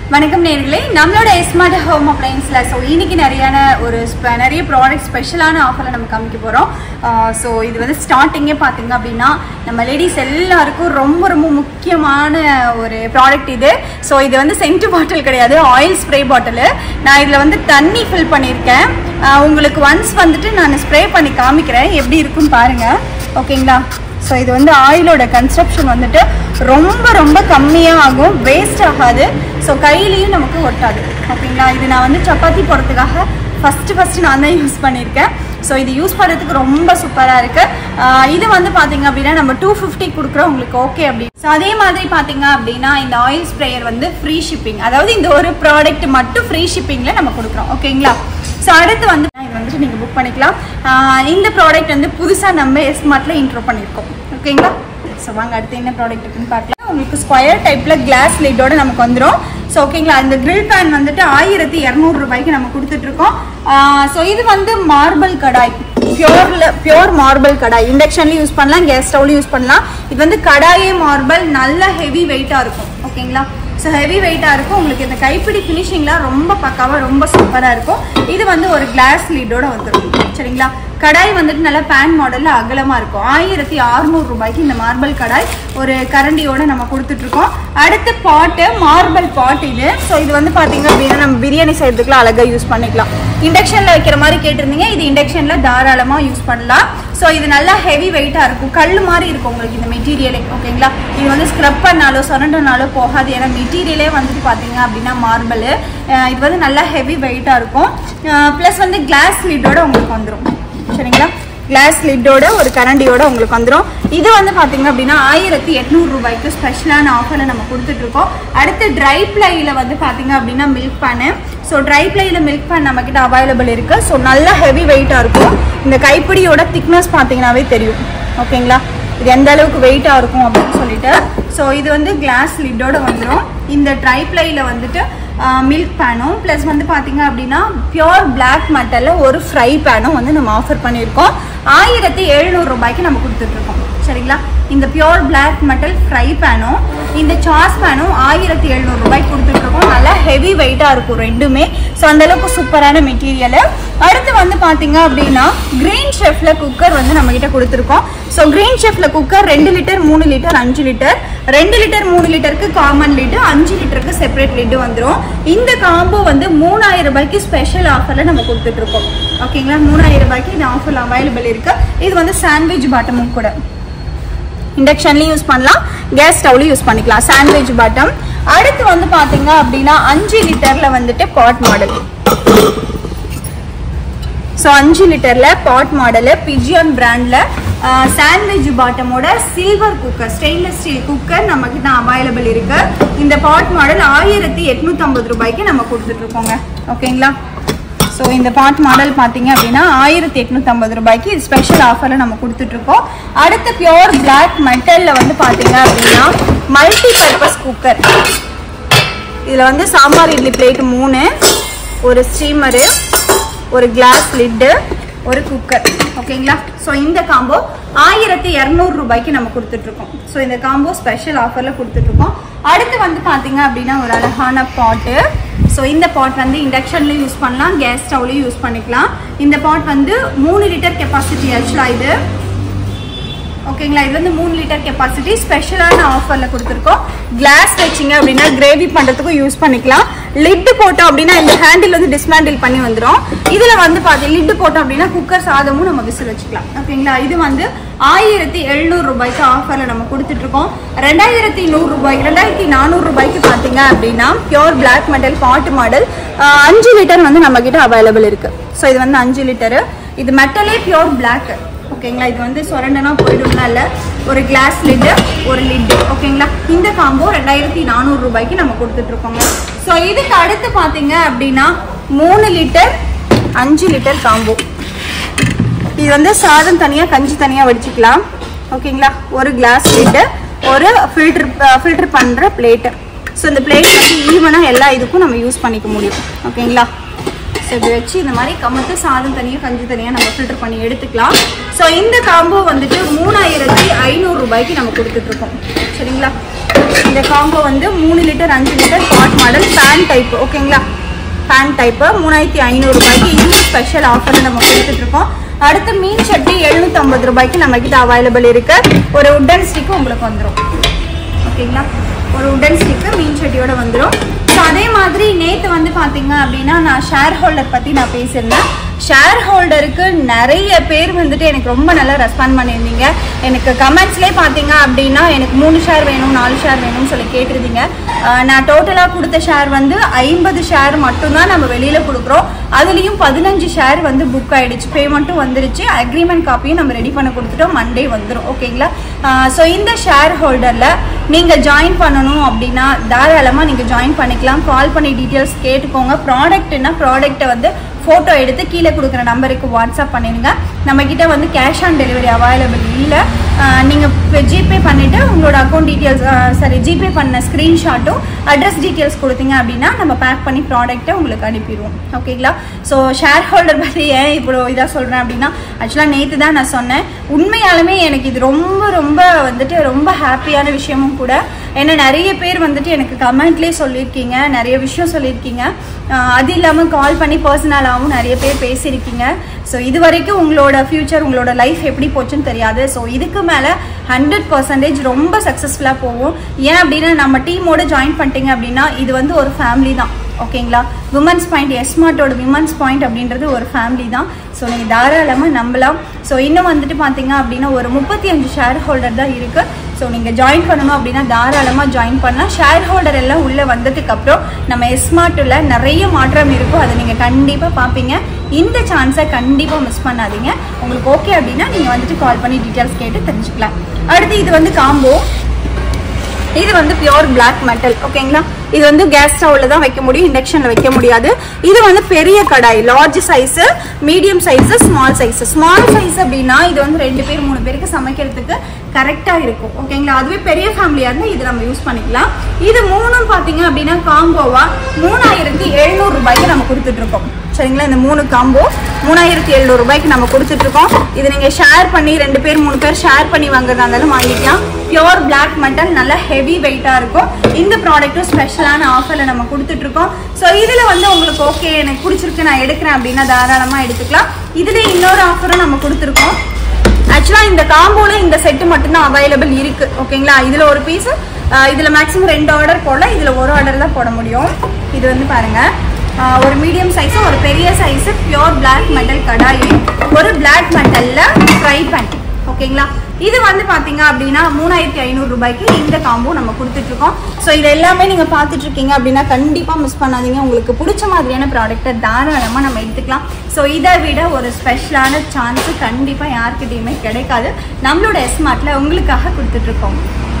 வணக்கம் நேர்களே நம்மளோட ஸ்மார்ட் ஹோம் அப்ளைன்ஸ்ல ஸோ இன்னைக்கு நிறையான ஒரு spe- நிறைய ப்ராடக்ட் ஸ்பெஷலான ஆஃபரில் நம்ம காமிக்க போகிறோம் ஸோ இது வந்து ஸ்டார்டிங்கே பார்த்தீங்க அப்படின்னா நம்ம லேடிஸ் எல்லாருக்கும் ரொம்ப ரொம்ப முக்கியமான ஒரு ப்ராடக்ட் இது ஸோ இது வந்து சென்ட் பாட்டில் கிடையாது ஆயில் ஸ்ப்ரே பாட்டில் நான் இதில் வந்து தண்ணி ஃபில் பண்ணியிருக்கேன் ஆஹ் உங்களுக்கு ஒன்ஸ் வந்துட்டு நான் ஸ்ப்ரே பண்ணி காமிக்கிறேன் எப்படி இருக்குன்னு பாருங்கள் ஓகேங்களா ஸோ இது வந்து ஆயிலோட கன்ஸ்ட்ரக்ஷன் வந்துட்டு ரொம்ப ரொம்ப கம்மியாக ஆகும் வேஸ்ட் ஆகாது ஸோ கையிலையும் நமக்கு ஒட்டாது ஓகேங்களா இது நான் வந்து சப்பாத்தி போடுறதுக்காக ஃபஸ்ட்டு ஃபஸ்ட்டு நான் தான் யூஸ் பண்ணியிருக்கேன் ஸோ இது யூஸ் பண்ணுறதுக்கு ரொம்ப சூப்பராக இருக்குது இது வந்து பார்த்தீங்க அப்படின்னா நம்ம டூ ஃபிஃப்டி கொடுக்குறோம் உங்களுக்கு ஓகே அப்படி ஸோ அதே மாதிரி பார்த்தீங்க அப்படின்னா இந்த ஆயில் ஸ்ப்ரேயர் வந்து ஃப்ரீ ஷிப்பிங் அதாவது இந்த ஒரு ப்ராடக்ட் மட்டும் ஃப்ரீ ஷிப்பிங்கில் நம்ம கொடுக்குறோம் ஓகேங்களா ஸோ அடுத்து வந்து இது வந்துட்டு நீங்கள் புக் பண்ணிக்கலாம் ஆஹ் இந்த ப்ராடக்ட் வந்து புதுசாக நம்ம எஸ்மார்ட்டில் இன்ட்ரோ பண்ணியிருக்கோம் ஓகேங்களா ஸோ வாங்க அடுத்து என்ன ப்ராடக்ட் இருக்குன்னு பார்க்கலாம் உங்களுக்கு ஸ்கொயர் டைப்பில் கிளாஸ் லிட்டோட நமக்கு வந்துடும் ஸோ ஓகேங்களா இந்த grill pan வந்துட்டு ஆயிரத்தி இரநூறு ரூபாய்க்கு நம்ம கொடுத்துட்ருக்கோம் ஸோ இது வந்து மார்பிள் கடாய் பியோர்ல பியோர் மார்பிள் கடாய் இண்டக்ஷன்லையும் யூஸ் பண்ணலாம் கேஸ் ஸ்டவ்லையும் யூஸ் பண்ணலாம் இது வந்து கடாயே மார்பிள் நல்ல ஹெவி வெயிட்டாக இருக்கும் ஓகேங்களா ஸோ ஹெவி வெயிட்டாக இருக்கும் உங்களுக்கு இந்த கைப்பிடி ஃபினிஷிங்லாம் ரொம்ப பக்காவாக ரொம்ப சூப்பராக இருக்கும் இது வந்து ஒரு கிளாஸ் லீடோட வந்துடும் சரிங்களா கடாய் வந்துட்டு நல்லா பேன் மாடலில் அகலமாக இருக்கும் ஆயிரத்தி அறுநூறு ரூபாய்க்கு இந்த மார்பிள் கடாய் ஒரு கரண்டியோட நம்ம கொடுத்துட்ருக்கோம் அடுத்து பாட்டு மார்பிள் பாட் இது ஸோ இது வந்து பார்த்தீங்க அப்படின்னா நம்ம பிரியாணி செய்யறதுக்குலாம் அழகாக யூஸ் பண்ணிக்கலாம் இண்டக்ஷனில் வைக்கிற மாதிரி கேட்டிருந்தீங்க இது இண்டக்ஷனில் தாராளமாக யூஸ் பண்ணலாம் ஸோ இது நல்லா ஹெவி வெயிட்டாக இருக்கும் கல் மாதிரி இருக்கும் உங்களுக்கு இந்த மெட்டீரியலே ஓகேங்களா இது வந்து ஸ்க்ரப் பண்ணாலோ சொரண்டனாலோ போகாது ஏன்னா மெட்டீரியலே வந்துட்டு பார்த்தீங்க அப்படின்னா மார்பிள் இது வந்து நல்லா ஹெவி வெயிட்டாக இருக்கும் ப்ளஸ் வந்து கிளாஸ் லிட்டோட உங்களுக்கு வந்துடும் சரிங்களா கிளாஸ் லிட்டோட ஒரு கரண்டியோட உங்களுக்கு வந்துடும் இது வந்து பார்த்தீங்க அப்படின்னா ஆயிரத்தி எட்நூறு ரூபாய்க்கு ஸ்பெஷலான ஆஃபரில் நம்ம கொடுத்துட்ருக்கோம் அடுத்து ட்ரை பிளையில் வந்து பார்த்தீங்க அப்படின்னா மில்க் பேனு ஸோ ட்ரை பிளையில் மில்க் பேன் நம்மக்கிட்ட அவைலபிள் இருக்குது ஸோ நல்ல ஹெவி வெயிட்டாக இருக்கும் இந்த கைப்பிடியோட திக்னஸ் பார்த்தீங்கன்னாவே தெரியும் ஓகேங்களா இது எந்த அளவுக்கு வெயிட்டாக இருக்கும் அப்படின்னு சொல்லிட்டு ஸோ இது வந்து கிளாஸ் லிட்டோட வந்துடும் இந்த ட்ரை பிளையில் வந்துட்டு மில்க் பேனும் ப்ளஸ் வந்து பார்த்தீங்க அப்படின்னா பியோர் பிளாக் மெட்டலில் ஒரு ஃப்ரை பேனும் வந்து நம்ம ஆஃபர் பண்ணியிருக்கோம் ஆயிரத்தி எழுநூறு ரூபாய்க்கு நம்ம கொடுத்துட்ருக்கோம் சரிங்களா இந்த பியோர் பிளாக் மெட்டல் ஃப்ரை பேனும் இந்த சாஸ் பேனும் ஆயிரத்தி எழுநூறு ரூபாய்க்கு கொடுத்துட்ருக்கோம் நல்லா ஹெவி வெயிட்டாக இருக்கும் ரெண்டுமே ஸோ அந்தளவுக்கு சூப்பரான மெட்டீரியலு அடுத்து வந்து பார்த்தீங்க அப்படின்னா கிரீன் ஷெஃப்ல குக்கர் வந்து நம்மக்கிட்ட கொடுத்துருக்கோம் ஸோ கிரீன் ஷெஃப்ல குக்கர் ரெண்டு லிட்டர் மூணு லிட்டர் அஞ்சு லிட்டர் ரெண்டு லிட்டர் மூணு லிட்டருக்கு காமன் லிட்டு அஞ்சு லிட்டருக்கு செப்பரேட் லிட்டு வந்துடும் இந்த காம்போ வந்து மூணாயிரம் ரூபாய்க்கு ஸ்பெஷல் ஆஃபரில் நம்ம கொடுத்துட்ருக்கோம் ஓகேங்களா மூணாயிரம் ரூபாய்க்கு இந்த ஆஃபர் அவைலபிள் இருக்கு இது வந்து சாண்ட்விச் பாட்டமும் கூட இண்டக்ஷன்லையும் யூஸ் பண்ணலாம் கேஸ் ஸ்டவ்லையும் யூஸ் பண்ணிக்கலாம் சாண்ட்விச் பாட்டம் அடுத்து வந்து பார்த்தீங்க அப்படின்னா அஞ்சு லிட்டரில் வந்துட்டு பாட் மாடல் ஸோ அஞ்சு லிட்டரில் பாட் மாடலு பிஜியான் பிராண்டில் சாண்ட்விச் பாட்டமோட silver cooker stainless steel cooker நம்மக்கிட்ட அவைலபிள் இருக்கு இந்த பாட் மாடல் ஆயிரத்தி எட்நூற்றம்பது ரூபாய்க்கு நம்ம கொடுத்துட்ருக்கோங்க ஓகேங்களா ஸோ இந்த பாட் மாடல் பார்த்தீங்க அப்படின்னா ஆயிரத்தி எட்நூற்றம்பது ரூபாய்க்கு இது ஸ்பெஷல் ஆஃபரில் நம்ம கொடுத்துட்ருக்கோம் அடுத்து பியோர் பிளாக் மெட்டலில் வந்து பார்த்தீங்க அப்படின்னா மல்டி பர்பஸ் குக்கர் இதில் வந்து சாம்பார் இட்லி பிளேட் மூணு ஒரு ஸ்டீமரு ஒரு கிளாஸ் லிட்டு ஒரு குக்கர் ஓகேங்களா ஸோ இந்த காம்போ ஆயிரத்தி இரநூறு ரூபாய்க்கு நம்ம கொடுத்துட்ருக்கோம் ஸோ இந்த காம்போ ஸ்பெஷல் ஆஃபரில் கொடுத்துட்ருக்கோம் அடுத்து வந்து பார்த்தீங்க அப்படின்னா ஒரு அழகான பாட்டு ஸோ இந்த பாட் வந்து இண்டக்ஷன்லையும் யூஸ் பண்ணலாம் கேஸ் ஸ்டவ்லையும் யூஸ் பண்ணிக்கலாம் இந்த பாட் வந்து மூணு லிட்டர் கெப்பாசிட்டி ஆக்சுவலாக இது ஓகேங்களா இது வந்து மூணு லிட்டர் கெப்பாசிட்டி ஸ்பெஷலான ஆஃபரில் கொடுத்துருக்கோம் கிளாஸ் வச்சிங்க அப்படின்னா கிரேவி பண்ணுறதுக்கும் யூஸ் பண்ணிக்கலாம் லிட்டு போட்டோம் அப்படின்னா இந்த ஹேண்டில் வந்து டிஸ்மேண்டில் பண்ணி வந்துடும் இதில் வந்து பார்த்து லிட்டு போட்டோம் அப்படின்னா குக்கர் சாதமும் நம்ம விசில் வச்சுக்கலாம் ஓகேங்களா இது வந்து ஆயிரத்தி எழுநூறு ரூபாய்க்கு ஆஃபரில் நம்ம கொடுத்துட்ருக்கோம் ரெண்டாயிரத்தி நூறு ரூபாய்க்கு ரெண்டாயிரத்தி நானூறு ரூபாய்க்கு பார்த்தீங்க அப்படின்னா pure black metal pot model அஞ்சு லிட்டர் வந்து நம்மக்கிட்ட அவைலபிள் இருக்குது ஸோ இது வந்து அஞ்சு லிட்டரு இது மெட்டலே பியோர் பிளாக் ஓகேங்களா இது வந்து சொரண்டனா போயிடும்னா இல்லை ஒரு கிளாஸ் லிட்டு ஒரு லிட்டு ஓகேங்களா இந்த காம்போ ரெண்டாயிரத்தி நானூறு ரூபாய்க்கு நம்ம கொடுத்துட்ருக்கோங்க ஸோ இதுக்கு அடுத்து பார்த்தீங்க அப்படின்னா மூணு லிட்டர் அஞ்சு லிட்டர் காம்போ இது வந்து சாதம் தனியாக கஞ்சி தனியாக வடிச்சிக்கலாம் ஓகேங்களா ஒரு கிளாஸ் லிட்டு ஒரு ஃபில்டர் ஃபில்டர் பண்ணுற பிளேட்டு ஸோ இந்த பிளேட் வந்து ஈவனாக எல்லா இதுக்கும் நம்ம யூஸ் பண்ணிக்க முடியும் ஓகேங்களா ஸோ இப்படி வச்சு இந்த மாதிரி கமத்து சாதம் தனியாக கஞ்சி தனியாக நம்ம ஃபில்டர் பண்ணி எடுத்துக்கலாம் ஸோ இந்த காம்போ வந்துட்டு மூணாயிரத்தி ஐநூறு ரூபாய்க்கு நம்ம கொடுத்துட்ருக்கோம் சரிங்களா இந்த காம்போ வந்து மூணு லிட்டர் அஞ்சு litre pot model pan type ஓகேங்களா பேன் டைப்பு மூணாயிரத்தி ஐநூறு ரூபாய்க்கு இந்த ஸ்பெஷல் ஆஃபர் நம்ம கொடுத்துட்டு இருக்கோம் அடுத்து மீன் சட்டி எழுநூத்தி ஐம்பது ரூபாய்க்கு நம்ம கிட்ட அவைலபிள் இருக்கு ஒரு உட்டன் ஸ்டிக் உங்களுக்கு வந்துடும் ஓகேங்களா ஒரு உடன் ஸ்டிக்கு மீன் சட்டியோட வந்துடும் ஸோ அதே மாதிரி நேற்று வந்து பார்த்தீங்க அப்படின்னா நான் ஷேர் ஹோல்டர் பற்றி நான் பேசியிருந்தேன் ஷேர் ஹோல்டருக்கு நிறைய பேர் வந்துட்டு எனக்கு ரொம்ப நல்லா ரெஸ்பாண்ட் பண்ணியிருந்தீங்க எனக்கு கமெண்ட்ஸ்லேயே பார்த்தீங்க அப்படின்னா எனக்கு மூணு ஷேர் வேணும் நாலு ஷேர் வேணும்னு சொல்லி கேட்டிருந்தீங்க ஆஹ் நான் டோட்டலாக கொடுத்த ஷேர் வந்து ஐம்பது ஷேர் மட்டும்தான் நம்ம வெளியில் கொடுக்குறோம் அதுலேயும் பதினஞ்சு ஷேர் வந்து புக் ஆயிடுச்சு பேமெண்ட்டும் வந்துருச்சு அக்ரிமெண்ட் காப்பியும் நம்ம ரெடி பண்ண கொடுத்துட்டோம் மண்டே வந்துடும் ஓகேங்களா ஸோ இந்த ஷேர் ஹோல்டரில் நீங்கள் ஜாயின் பண்ணணும் அப்படின்னா தாராளமாக நீங்கள் ஜாயின் பண்ணிக்கலாம் கால் பண்ணி டீட்டெயில்ஸ் கேட்டுக்கோங்க ப்ராடக்ட்னா ப்ராடக்ட்டை வந்து ஃபோட்டோ எடுத்து கீழே கொடுக்குற நம்பருக்கு வாட்ஸ்அப் பண்ணிடுங்க நம்மக்கிட்ட வந்து கேஷ் ஆன் டெலிவரி அவைலபிள் இல்லை நீங்கள் ஜிபே பண்ணிவிட்டு உங்களோட அக்கௌண்ட் டீட்டெயில்ஸ் சாரி ஜிபே பண்ண ஸ்க்ரீன்ஷாட்டும் அட்ரஸ் டீட்டெயில்ஸ் கொடுத்தீங்க அப்படின்னா நம்ம பேக் பண்ணி ப்ராடக்ட்டை உங்களுக்கு அனுப்பிடுவோம் ஓகேங்களா ஸோ ஷேர் ஹோல்டர் பற்றி ஏன் இப்போ இதாக சொல்கிறேன் அப்படின்னா ஆக்சுவலாக நேற்று தான் நான் சொன்னேன் உண்மையாலுமே எனக்கு இது ரொம்ப ரொம்ப வந்துட்டு ரொம்ப ஹாப்பியான விஷயமும் கூட ஏன்னா நிறைய பேர் வந்துட்டு எனக்கு கமெண்ட்லேயே சொல்லியிருக்கீங்க நிறைய விஷயம் சொல்லியிருக்கீங்க ஆஹ் அது இல்லாமல் கால் பண்ணி பர்சனலாகவும் நிறைய பேர் பேசியிருக்கீங்க ஸோ இது வரைக்கும் உங்களோட ஃப்யூச்சர் உங்களோட லைஃப் எப்படி போச்சுன்னு தெரியாது ஸோ இதுக்கு மேலே ஹண்ட்ரட் பர்சன்டேஜ் ரொம்ப சக்ஸஸ்ஃபுல்லாக போகும் ஏன் அப்படின்னா நம்ம டீமோட ஜாயின் பண்ணிட்டீங்க அப்படின்னா இது வந்து ஒரு ஃபேமிலி தான் ஓகேங்களா விமன்ஸ் பாயிண்ட் எஸ்மார்ட்டோட விமன்ஸ் பாயிண்ட் அப்படின்றது ஒரு ஃபேமிலி தான் ஸோ நீங்கள் தாராளமாக நம்பலாம் ஸோ இன்னும் வந்துட்டு பார்த்தீங்க அப்படின்னா ஒரு முப்பத்தி அஞ்சு ஷேர் ஹோல்டர் தான் இருக்குது ஸோ நீங்கள் ஜாயின் பண்ணணும் அப்படின்னா தாராளமாக ஜாயின் பண்ணலாம் ஷேர் ஹோல்டர் எல்லாம் உள்ளே வந்ததுக்கப்புறம் நம்ம எஸ்மார்ட்டில் நிறைய மாற்றம் இருக்கும் அதை நீங்கள் கண்டிப்பாக பார்ப்பீங்க இந்த சான்ஸை கண்டிப்பாக மிஸ் பண்ணாதீங்க உங்களுக்கு ஓகே அப்படின்னா நீங்கள் வந்துட்டு கால் பண்ணி டீட்டெயில்ஸ் கேட்டு தெரிஞ்சுக்கலாம் அடுத்து இது வந்து காம்போ இது வந்து பியோர் பிளாக் மெட்டல் ஓகேங்களா இது வந்து கேஸ் ஸ்டவ்ல தான் வைக்க முடியும் இண்டக்ஷன்ல வைக்க முடியாது இது வந்து பெரிய kadai large size medium size small size small size அப்படின்னா இது வந்து ரெண்டு பேர் மூணு பேருக்கு சமைக்கிறதுக்கு கரெக்டா இருக்கும் ஓகேங்களா அதுவே பெரிய ஃபேமிலியா இருந்தா இது நம்ம யூஸ் பண்ணிக்கலாம் இது மூணும் பாத்தீங்க அப்படின்னா காம்போவா மூணாயிரத்தி எழுநூறு ரூபாய்க்கு நம்ம கொடுத்துட்டு இருக்கோம் சரிங்களா இந்த மூணு காம்போ மூணாயிரத்தி எழுநூறு ரூபாய்க்கு நம்ம கொடுத்துட்டு இருக்கோம் இது நீங்க ஷேர் பண்ணி ரெண்டு பேர் மூணு பேர் ஷேர் பண்ணி வாங்குறதா இருந்தாலும் வாங்கிக்கலாம் பியோர் பிளாக் மெட்டல் நல்ல ஹெவி வெயிட்டா இருக்கும் இந்த ப்ராடக்ட்டும் ஸ்பெஷலான ஆஃபர்ல நம்ம கொடுத்துட்டு இருக்கோம் ஸோ இதுல வந்து உங்களுக்கு ஓகே எனக்கு பிடிச்சிருக்கு நான் எடுக்கிறேன் அப்படின்னா தாராளமா எடுத்துக்கலாம் இதுல இன்னொரு ஆஃபரும் நம்ம கொடுத்துருக்கோம் ஆக்சுவலாக இந்த காம்போல இந்த செட்டு மட்டும்தான் அவைலபிள் இருக்கு ஓகேங்களா இதுல ஒரு பீஸ் இதுல மேக்ஸிமம் ரெண்டு ஆர்டர் போடல இதுல ஒரு ஆர்டர் தான் போட முடியும் இது வந்து பாருங்க ஆஹ் ஒரு மீடியம் சைஸ் ஒரு பெரிய size pure black metal kadai ஒரு பிளாக் மெட்டல்ல ஃப்ரை பேன் ஓகேங்களா இது வந்து பாத்தீங்க அப்படின்னா மூணாயிரத்தி ஐநூறு ரூபாய்க்கு இந்த காம்போ நம்ம கொடுத்துட்டு இருக்கோம் ஸோ இது எல்லாமே நீங்க பார்த்துட்டு இருக்கீங்க அப்படின்னா கண்டிப்பா மிஸ் பண்ணாதீங்க உங்களுக்கு பிடிச்ச மாதிரியான ப்ராடக்ட்டை தாராளமா நம்ம எடுத்துக்கலாம் ஸோ இதை விட ஒரு ஸ்பெஷலான சான்ஸ் கண்டிப்பா யார்கிட்டயுமே கிடைக்காது நம்மளோட ஸ்மார்ட்ல உங்களுக்காக கொடுத்துட்டு இருக்கோம்